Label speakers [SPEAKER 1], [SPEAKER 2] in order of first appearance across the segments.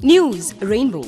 [SPEAKER 1] news rainbow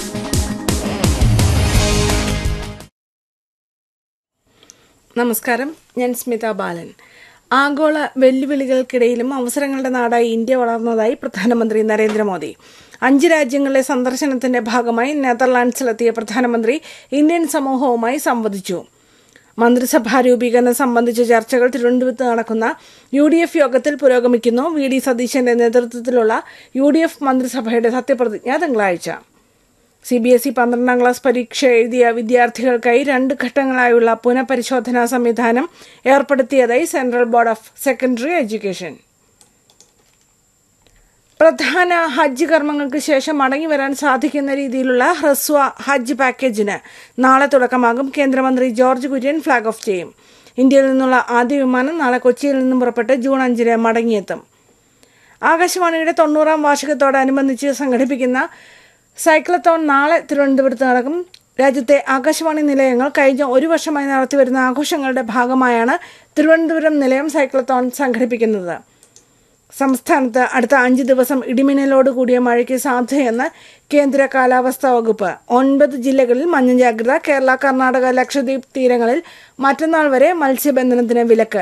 [SPEAKER 2] നമസ്കാരം ഞാൻ സ്മിത ബാലൻ ആഗോള വെല്ലുവിളികൾക്കിടയിലും അവസരങ്ങളുടെ നാടായി ഇന്ത്യ വളർന്നതായി പ്രധാനമന്ത്രി നരേന്ദ്രമോദി അഞ്ച് രാജ്യങ്ങളിലെ സന്ദർശനത്തിന്റെ ഭാഗമായി നെതർലാൻഡ്സിലെത്തിയ പ്രധാനമന്ത്രി ഇന്ത്യൻ സമൂഹവുമായി സംവദിച്ചു മന്ത്രിസഭാ രൂപീകരണം സംബന്ധിച്ച ചർച്ചകൾ തിരുവനന്തപുരത്ത് നടക്കുന്ന യു ഡി എഫ് യോഗത്തിൽ പുരോഗമിക്കുന്നു വി ഡി സതീശന്റെ നേതൃത്വത്തിലുള്ള യു ഡി എഫ് മന്ത്രിസഭയുടെ സത്യപ്രതിജ്ഞ തിങ്കളാഴ്ച സി ബി എസ് ഇ പന്ത്രണ്ടാം ക്ലാസ് പരീക്ഷ എഴുതിയ വിദ്യാർത്ഥികൾക്കായി രണ്ട് ഘട്ടങ്ങളായുള്ള പുനഃപരിശോധനാ സംവിധാനം ഏർപ്പെടുത്തിയതായി central board of secondary education പ്രധാന ഹജ്ജ് കർമ്മങ്ങൾക്ക് ശേഷം മടങ്ങിവരാൻ സാധിക്കുന്ന രീതിയിലുള്ള ഹ്രസ്വ ഹജ്ജ് പാക്കേജിന് നാളെ തുടക്കമാകും കേന്ദ്രമന്ത്രി ജോർജ് കുര്യൻ ഫ്ളാഗ് ഓഫ് ചെയ്യും ഇന്ത്യയിൽ നിന്നുള്ള ആദ്യ വിമാനം നാളെ കൊച്ചിയിൽ നിന്നും പുറപ്പെട്ട് ജൂൺ അഞ്ചിന് മടങ്ങിയെത്തും ആകാശവാണിയുടെ തൊണ്ണൂറാം വാർഷികത്തോടനുബന്ധിച്ച് സംഘടിപ്പിക്കുന്ന സൈക്ലത്തോൺ നാളെ തിരുവനന്തപുരത്ത് നടക്കും രാജ്യത്തെ ആകാശവാണി നിലയങ്ങൾ കഴിഞ്ഞ ഒരു വർഷമായി നടത്തിവരുന്ന ആഘോഷങ്ങളുടെ ഭാഗമായാണ് തിരുവനന്തപുരം നിലയം സൈക്ലത്തോൺ സംഘടിപ്പിക്കുന്നത് സംസ്ഥാനത്ത് അടുത്ത അഞ്ച് ദിവസം ഇടിമിന്നലോട് കൂടിയ മഴയ്ക്ക് സാധ്യതയെന്ന് കേന്ദ്ര കാലാവസ്ഥാ വകുപ്പ് ഒൻപത് ജില്ലകളിൽ മഞ്ഞ ജാഗ്രത കേരള കർണാടക ലക്ഷദ്വീപ് തീരങ്ങളിൽ മറ്റന്നാൾ വരെ മത്സ്യബന്ധനത്തിന് വിലക്ക്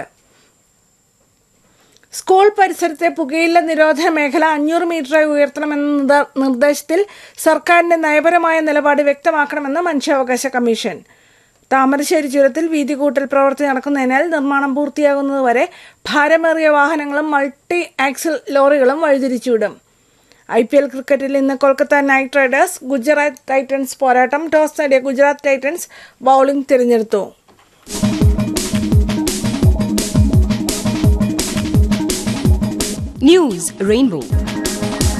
[SPEAKER 2] സ്കൂൾ പരിസരത്തെ പുകയില നിരോധന മേഖല അഞ്ഞൂറ് മീറ്ററായി ഉയർത്തണമെന്ന നിർദ്ദ- നിർദ്ദേശത്തിൽ സർക്കാരിന്റെ നയപരമായ നിലപാട് വ്യക്തമാക്കണമെന്ന് മനുഷ്യാവകാശ കമ്മീഷൻ താമരശ്ശേരി ചുരത്തിൽ വീതി കൂട്ടൽ പ്രവൃത്തി നടക്കുന്നതിനാൽ നിർമ്മാണം പൂർത്തിയാകുന്നതുവരെ ഭാരമേറിയ വാഹനങ്ങളും മൾട്ടി ആക്സിൽ ലോറികളും വഴിതിരിച്ചുവിടും ഐ പി എൽ ക്രിക്കറ്റിൽ ഇന്ന് Kolkata knight riders Gujarat titans പോരാട്ടം ടോസ് നേടിയ ഗുജറാത്ത് ടൈറ്റൻസ് ബൌളിംഗ് തിരഞ്ഞെടുത്തു
[SPEAKER 1] ന്യൂസ് റെയിൻബോ